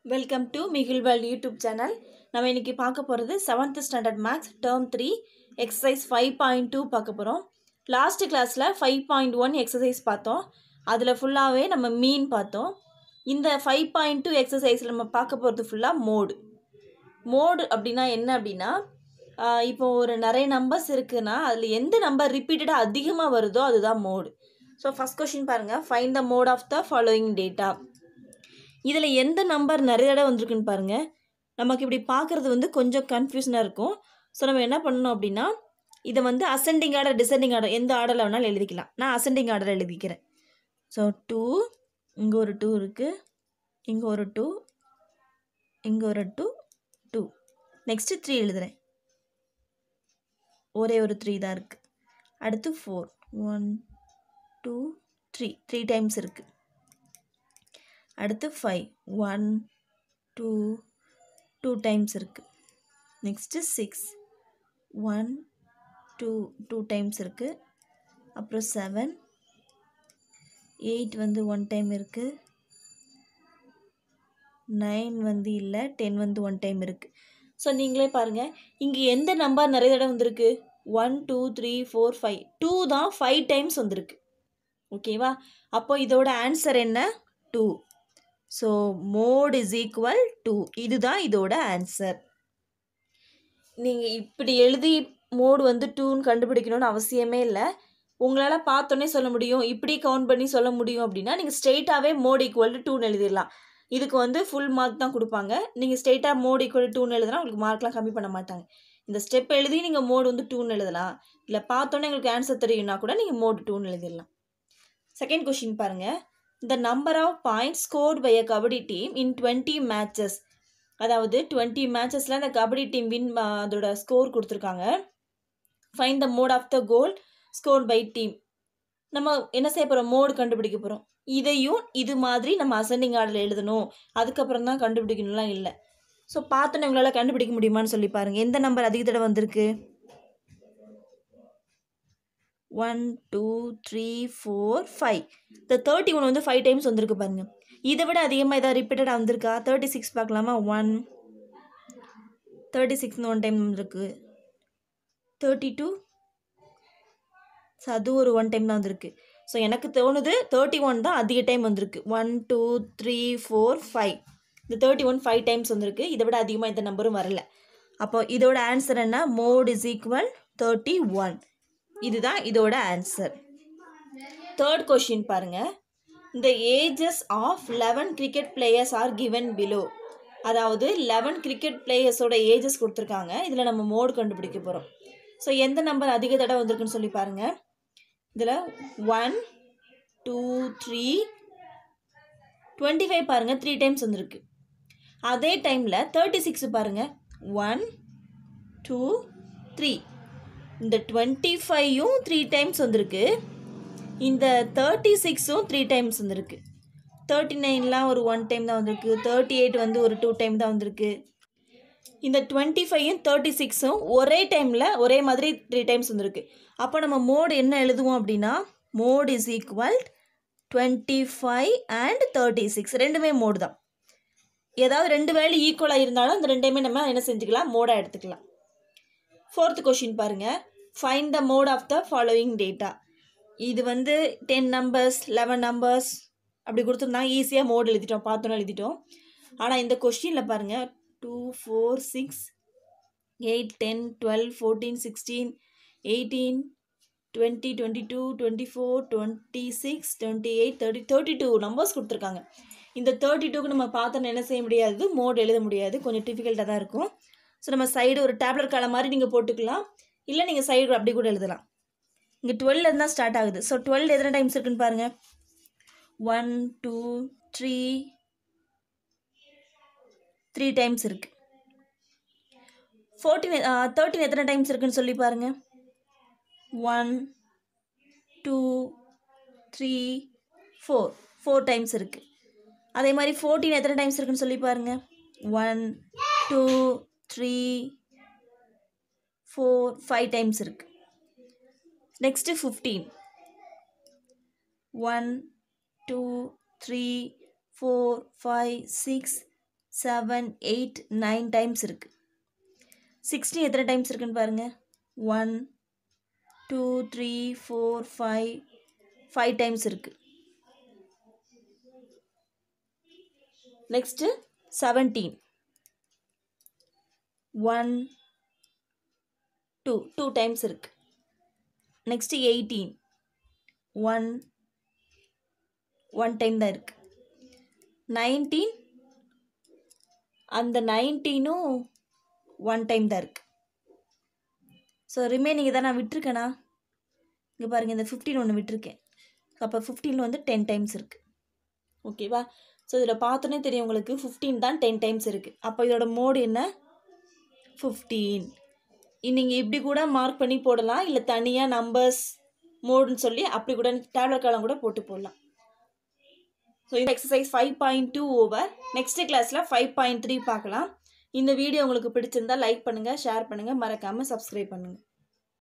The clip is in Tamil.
welcome to Mikilvel YouTube channel நம்ம இன்னைக்கு பார்க்க போகிறது seventh standard maths term three exercise five point two பார்க்க போகிறோம் லாஸ்ட் கிளாஸில் ஃபைவ் பாயிண்ட் ஒன் எக்ஸசைஸ் பார்த்தோம் அதில் ஃபுல்லாகவே நம்ம மீன் பார்த்தோம் இந்த ஃபைவ் பாயிண்ட் டூ எக்ஸசைஸில் நம்ம பார்க்க போகிறது ஃபுல்லாக மோடு மோடு அப்படின்னா என்ன அப்படின்னா ஆஹ் இப்போ ஒரு நிறைய நம்பர்ஸ் இருக்குன்னா அதில் எந்த நம்பர் ரிப்பீட்டடாக அதிகமாக வருதோ அதுதான் மோடு ஸோ ஃபஸ்ட் கொஷின் பாருங்கள் find the mode of the following data இதில் எந்த நம்பர் நிறைய தடவை வந்திருக்குன்னு பாருங்கள் நமக்கு இப்படி பார்க்குறது வந்து கொஞ்சம் கன்ஃபியூஷனாக இருக்கும் ஸோ நம்ம என்ன பண்ணணும் அப்படின்னா இதை வந்து அசெண்டிங் ஆர்டர் டிசெண்டிங் ஆர்டர் எந்த ஆர்டரில் வேணாலும் எழுதிக்கலாம் நான் அசெண்டிங் ஆர்டர் எழுதிக்கிறேன் ஸோ டூ இங்கே ஒரு டூ இருக்குது இங்கே ஒரு டூ இங்கே ஒரு டூ டூ நெக்ஸ்ட்டு த்ரீ எழுதுகிறேன் ஒரே ஒரு த்ரீ தான் இருக்குது அடுத்து four one two three three times இருக்குது அடுத்து five one two two times இருக்குது next six one two two times இருக்குது அப்புறம் செவன் எயிட் வந்து ஒன் டைம் இருக்குது நைன் வந்து இல்லை டென் வந்து ஒன் டைம் இருக்குது ஸோ நீங்களே பாருங்கள் இங்கே எந்த நம்பர் நிறைய தடவை வந்திருக்கு one two three four five two தான் ஃபைவ் டைம்ஸ் வந்திருக்கு ஓகேவா அப்போ இதோட ஆன்சர் என்ன two so mode is equal two இதுதான் இதோட ஆன்சர் நீங்கள் இப்படி எழுதி மோடு வந்து டூன்னு கண்டுபிடிக்கணும்னு அவசியமே இல்லை உங்களால் பார்த்தோன்னே சொல்ல முடியும் இப்படி கவுண்ட் பண்ணி சொல்ல முடியும் அப்படின்னா நீங்கள் ஸ்ட்ரெயிட்டாகவே மோட் ஈக்குவல் டு டூன்னு எழுதிடலாம் இதுக்கு வந்து ஃபுல் மார்க் தான் கொடுப்பாங்க நீங்கள் ஸ்ட்ரெயிட்டாக மோட் ஈக்குவல் டூன்னு எழுதுனா உங்களுக்கு மார்க்லாம் கம்மி பண்ண மாட்டாங்க இந்த ஸ்டெப் எழுதி நீங்கள் மோடு வந்து டூன்னு எழுதலாம் இல்லை பார்த்தோன்னே உங்களுக்கு ஆன்சர் தெரியும்னா கூட நீங்கள் மோடு டூன்னு எழுதிடலாம் செகண்ட் கொஷின் பாருங்கள் the number of points scored by a kabaddi team in twenty matches அதாவது டுவெண்ட்டி மேட்சஸில் அந்த கபடி டீம் வின் அதோட ஸ்கோர் கொடுத்துருக்காங்க find the mode of the goal score by team நம்ம என்ன செய்ய போகிறோம் மோடு கண்டுபிடிக்க போகிறோம் இதையும் இது மாதிரி நம்ம அசெண்டிங் ஆர்டரில் எழுதணும் அதுக்கப்புறம் தான் கண்டுபிடிக்கணும்லாம் இல்லை ஸோ பார்த்தோன்னே உங்களால் கண்டுபிடிக்க முடியுமான்னு சொல்லி பாருங்கள் எந்த நம்பர் அதிக தடவை வந்திருக்கு one two three four five இந்த தேர்ட்டி ஒன் வந்து ஃபைவ் டைம்ஸ் வந்திருக்கு பாருங்க இதை விட அதிகமாக ஏதாவது ரிப்பீட்டடாக வந்திருக்கா தேர்ட்டி சிக்ஸ் பார்க்கலாமா ஒன் தேர்ட்டி சிக்ஸ்னு ஒன் டைம் வந்திருக்கு தேர்ட்டி டூ ஸோ அது ஒரு ஒன் டைம் தான் வந்திருக்கு ஸோ எனக்கு தோணுது தேர்ட்டி ஒன் தான் அதிக டைம் வந்திருக்கு one two three four five இந்த தேர்ட்டி ஒன் ஃபைவ் டைம்ஸ் வந்திருக்கு இதை விட அதிகமாக இந்த நம்பரும் வரல அப்போ இதோட ஆன்சர் என்ன mode is equal thirty one இதுதான் இதோட ஆன்சர் தேர்ட் கொஷின் பாருங்க இந்த ages of eleven cricket players are given below அதாவது லெவன் கிரிக்கெட் பிளேயர்ஸோட ஏஜஸ் கொடுத்துருக்காங்க இதில் நம்ம மோடு கண்டுபிடிக்க போகிறோம் ஸோ எந்த நம்பர் அதிக தடவை வந்திருக்குன்னு சொல்லி பாருங்கள் இதில் one two three twenty five பாருங்கள் த்ரீ டைம்ஸ் வந்திருக்கு அதே டைமில் தேர்ட்டி சிக்ஸ் பாருங்கள் ஒன் டூ த்ரீ இந்த டுவெண்ட்டி ஃபைவும் த்ரீ டைம்ஸ் வந்திருக்கு இந்த தேர்ட்டி சிக்ஸும் த்ரீ டைம்ஸ் வந்திருக்கு தேர்ட்டி நைன்லாம் ஒரு ஒன் டைம் தான் வந்திருக்கு தேர்ட்டி எயிட் வந்து ஒரு டூ டைம் தான் வந்திருக்கு இந்த டுவெண்ட்டி ஃபைவும் தேர்ட்டி சிக்ஸும் ஒரே டைமில் ஒரே மாதிரி த்ரீ டைம்ஸ் வந்திருக்கு அப்போ நம்ம மோடு என்ன எழுதுவோம் அப்படின்னா mode is equal twenty five and thirty six ரெண்டுமே மோடு தான் ஏதாவது ரெண்டு வேல்யூ ஈக்குவலாக இருந்தாலும் இந்த ரெண்டையுமே நம்ம என்ன செஞ்சுக்கலாம் மோடாக எடுத்துக்கலாம் ஃபோர்த் கொஷின் பாருங்கள் find the mode of the following data இது வந்து டென் நம்பர்ஸ் லெவன் நம்பர்ஸ் அப்படி கொடுத்துருந்தாங்க ஈஸியாக மோட் எழுதிட்டோம் பார்த்தோன்னு எழுதிட்டோம் ஆனால் இந்த கொஷினில் பாருங்கள் two four six eight ten twelve fourteen sixteen eighteen twenty twenty two twenty four twenty six twenty eight thirty thirty two numbers கொடுத்துருக்காங்க இந்த தேர்ட்டி டூக்கு நம்ம பார்த்தோன்னு என்ன செய்ய முடியாது மோட் எழுத முடியாது கொஞ்சம் டிஃபிகல்ட்டாக தான் இருக்கும் ஸோ நம்ம சைடு ஒரு டேப்லெட் காலம் மாதிரி நீங்கள் போட்டுக்கலாம் இல்லை நீங்கள் சைடு அப்படி கூட எழுதலாம் இங்கே டுவெல் இருந்தால் ஸ்டார்ட் ஆகுது ஸோ டுவெல் எத்தனை டைம்ஸ் இருக்குன்னு பாருங்கள் one two three three times இருக்குது ஃபோர்டீன் தேர்ட்டின் எத்தனை டைம்ஸ் இருக்குன்னு சொல்லி பாருங்கள் one two three four four times இருக்குது அதே மாதிரி ஃபோர்டீன் எத்தனை டைம்ஸ் இருக்குன்னு சொல்லி பாருங்கள் one two three four five times இருக்குது next fifteen one two three four five six seven eight nine times இருக்குது சிக்ஸ்டீன் எத்தனை டைம்ஸ் இருக்குன்னு பாருங்கள் one two three four five five times இருக்குது next seventeen one two two times இருக்குது next eighteen one one time தான் இருக்குது நைன்டீன் அந்த நைன்டீனும் ஒன் டைம் தான் இருக்குது ஸோ ரிமைனிங் இதை நான் விட்டுருக்கேனா இங்கே பாருங்கள் இந்த ஃபிஃப்டீன் ஒன்று விட்டுருக்கேன் அப்போ ஃபிஃப்டீனில் வந்து டென் டைம்ஸ் இருக்குது ஓகேவா ஸோ இதில் பார்த்தோன்னே தெரியும் உங்களுக்கு ஃபிஃப்டீன் தான் டென் டைம்ஸ் இருக்குது அப்போ இதோட மோடு என்ன ஃபிஃப்டீன் நீங்கள் இப்படி கூட மார்க் பண்ணி போடலாம் இல்லை தனியாக நம்பர்ஸ் மோடுன்னு சொல்லி அப்படி கூட டேப்லெட் காலம் கூட போட்டு போடலாம் ஸோ இந்த exercise five point two over next கிளாஸில் ஃபைவ் பாயிண்ட் த்ரீ பார்க்கலாம் இந்த வீடியோ உங்களுக்கு பிடிச்சிருந்தா லைக் பண்ணுங்கள் ஷேர் பண்ணுங்கள் மறக்காமல் சப்ஸ்கிரைப் பண்ணுங்கள்